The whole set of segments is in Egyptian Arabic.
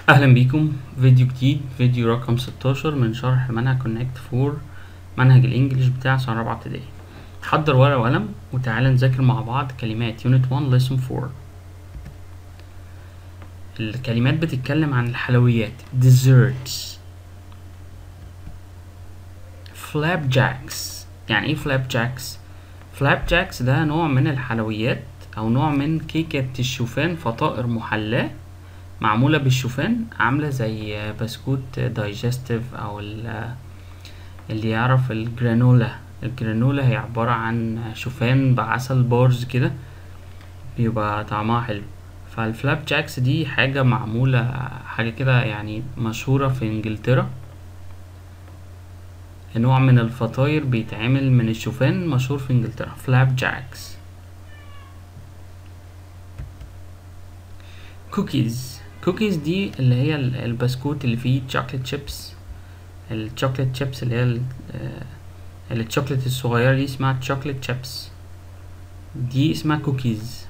اهلا بيكم فيديو جديد فيديو رقم 16 من شرح منهج كونكت فور منهج الانجليش بتاع سنه رابعه ابتدائي حضر ورقه وقلم وتعالى نذاكر مع بعض كلمات يونت 1 ليسون 4 الكلمات بتتكلم عن الحلويات desserts فلاب جاكس يعني ايه فلاب جاكس فلاب جاكس ده نوع من الحلويات او نوع من كيكة الشوفان فطائر محلاة معمولة بالشوفان عاملة زي بسكوت دايجستيف او اللي يعرف الجرانولا الجرانولا هي عبارة عن شوفان بعسل بارز كده بيبقى طعمها حلو فالفلاب جاكس دي حاجة معمولة حاجة كده يعني مشهورة في انجلترا نوع من الفطاير بيتعمل من الشوفان مشهور في انجلترا فلاب جاكس كوكيز كوكيز دي اللي هي البسكوت اللي فيه شوكليت شيبس الشوكليت شيبس اللي هي الشوكليت الصغيرة دي اسمها شوكليت شيبس دي اسمها كوكيز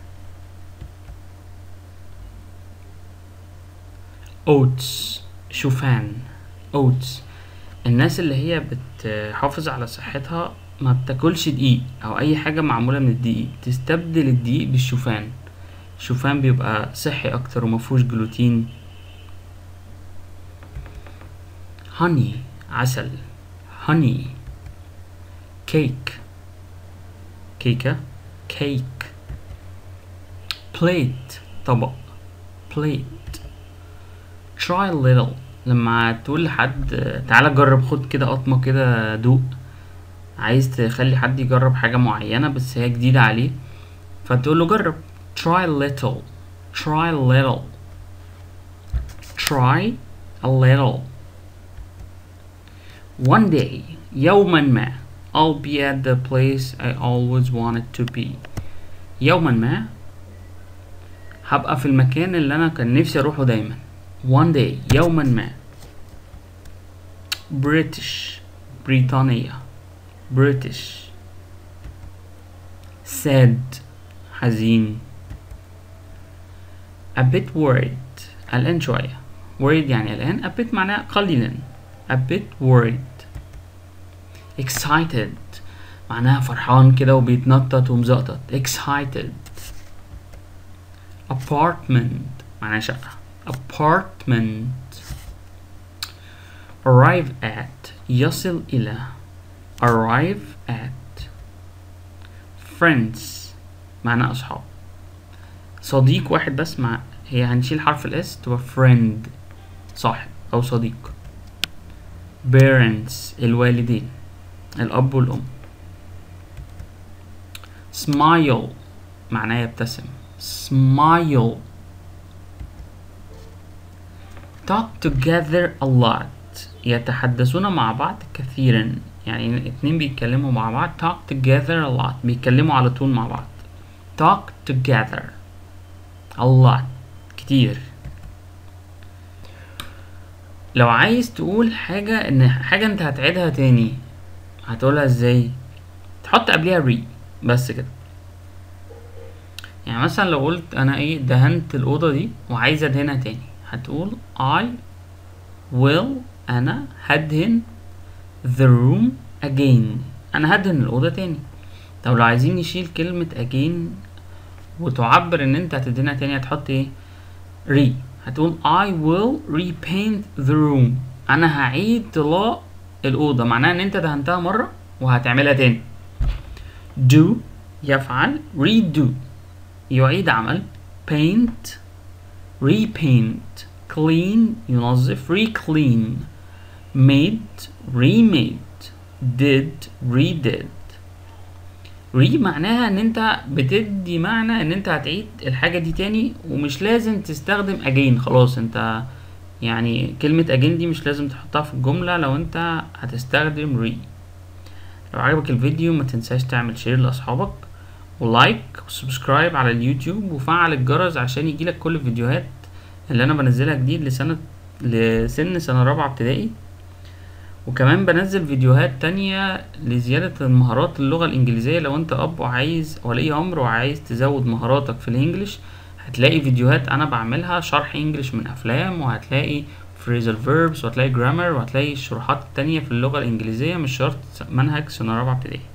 اوتس شوفان اوتس الناس اللي هي بتحافظ على صحتها ما بتاكلش دقيق او اي حاجة معمولة من الدقيق تستبدل الدقيق بالشوفان الشوفان بيبقى صحي اكتر ومفهوش جلوتين هاني عسل هاني كيك كيكة كيك بليت طبق بليت try a little لما تقول لحد تعالى جرب خد كده قطمة كده دوق عايز تخلي حد يجرب حاجة معينة بس هي جديدة عليه فتقول له جرب try a little try a little try a little one day يوما ما I'll be at the place I always wanted to be يوما ما هبقى في المكان اللي انا كان نفسي اروحه دايما one day يوما ما British بريطانية British sad حزين a bit worried قلقان شوية worried يعني قلقان a bit معناه قليلا a bit worried excited معناها فرحان كده وبيتنطط ومزقطط excited apartment معناها شقة apartment arrive at يصل إلى arrive at friends معناه أصحاب صديق واحد بس مع هي هنشيل حرف الاس تبقى friend صاحب أو صديق parents الوالدين الأب والأم smile معناه يبتسم smile talk together a lot يتحدثون مع بعض كثيرا يعني اتنين بيتكلموا مع بعض talk together a lot بيتكلموا على طول مع بعض talk together a lot كتير لو عايز تقول حاجة ان حاجة انت هتعيدها تاني هتقولها ازاي تحط قبلها ري بس كده يعني مثلا لو قلت انا ايه دهنت الأوضة دي وعايز ادهنها تاني هتقول I will انا هدهن the room again انا هدهن الأوضة تاني طب لو عايزين نشيل كلمة again وتعبر ان انت هتدهنها تاني هتحط ايه ري هتقول I will repaint the room انا هعيد طلاء الأوضة معناها ان انت دهنتها مرة وهتعملها تاني do يفعل redo يعيد عمل paint repaint clean ينظف reclean made remade did redid ري معناها ان انت بتدي معنى ان انت هتعيد الحاجة دي تاني ومش لازم تستخدم again خلاص انت يعني كلمة again دي مش لازم تحطها في الجملة لو انت هتستخدم ري لو عجبك الفيديو ما تنساش تعمل شير لاصحابك ولايك وسبسكرايب على اليوتيوب وفعل الجرس عشان يجيلك كل الفيديوهات اللي انا بنزلها جديد لسنة لسن سنة رابعة ابتدائي وكمان بنزل فيديوهات تانية لزيادة مهارات اللغة الإنجليزية لو أنت أب وعايز ولي أمر وعايز تزود مهاراتك في الإنجليش هتلاقي فيديوهات انا بعملها شرح انجليش من افلام وهتلاقي phrasal verbs وهتلاقي grammar وهتلاقي الشروحات التانية في اللغة الانجليزية مش شرط منهج سنة رابعة ابتدائي